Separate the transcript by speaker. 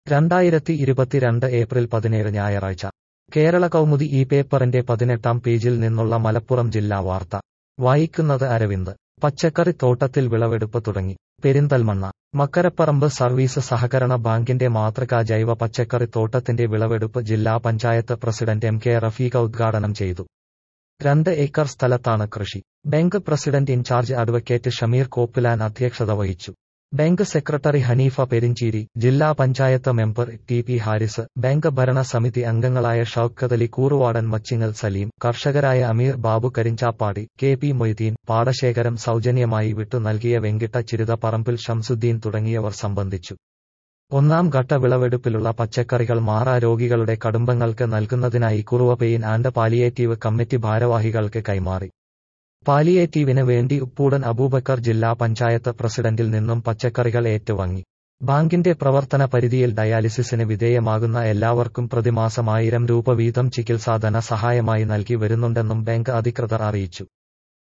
Speaker 1: രണ്ടായിരത്തി ഇരുപത്തിരണ്ട് ഏപ്രിൽ പതിനേഴ് ഞായറാഴ്ച കേരള കൗമുദി ഈ പേപ്പറിന്റെ പതിനെട്ടാം പേജിൽ നിന്നുള്ള മലപ്പുറം ജില്ലാ വാർത്ത വായിക്കുന്നത് അരവിന്ദ് പച്ചക്കറി തോട്ടത്തിൽ വിളവെടുപ്പ് തുടങ്ങി പെരിന്തൽമണ്ണ മക്കരപ്പറമ്പ് സർവീസ് സഹകരണ ബാങ്കിന്റെ മാതൃകാ ജൈവ പച്ചക്കറി തോട്ടത്തിന്റെ വിളവെടുപ്പ് ജില്ലാ panchayat president M K Rafeeqa ഉദ്ഘാടനം ചെയ്തു രണ്ട് ഏക്കർ സ്ഥലത്താണ് കൃഷി bank president in charge advocate Shameer Koppilan അധ്യക്ഷത വഹിച്ചു ബാങ്ക് സെക്രട്ടറി ഹനീഫ പെരിഞ്ചേരി ജില്ലാ panchayat member T P Haris bank ഭരണസമിതി അംഗങ്ങളായ ഷൌക്കത്ത് അലി കൂറുവാടൻ മച്ചിങ്ങൽ സലീം കർഷകരായ അമീർ ബാബു കരിഞ്ചാപ്പാടി കെ പി മൊയ്തീൻ പാടശേഖരം സൗജന്യമായി വിട്ടു നൽകിയ വെങ്കിട്ട ചിരുത പറമ്പിൽ ഷംസുദ്ദീൻ തുടങ്ങിയവർ സംബന്ധിച്ചു ഒന്നാം ഘട്ട വിളവെടുപ്പിലുള്ള പച്ചക്കറികൾ മാറാ രോഗികളുടെ കടുംബങ്ങൾക്ക് നൽകുന്നതിനായി Kuruva pain and palliative committee ഭാരവാഹികൾക്ക് കൈമാറി പാലിയേറ്റീവിന് വേണ്ടി ഉപ്പൂടൻ അബൂബക്കർ ജില്ലാ പഞ്ചായത്ത് പ്രസിഡന്റിൽ നിന്നും പച്ചക്കറികൾ ഏറ്റുവാങ്ങി ബാങ്കിന്റെ പ്രവർത്തന പരിധിയിൽ ഡയാലിസിസിന് വിധേയമാകുന്ന എല്ലാവർക്കും പ്രതിമാസം ആയിരം രൂപ വീതം ചികിത്സാ ധനസഹായമായി നൽകി വരുന്നുണ്ടെന്നും ബാങ്ക് അധികൃതർ അറിയിച്ചു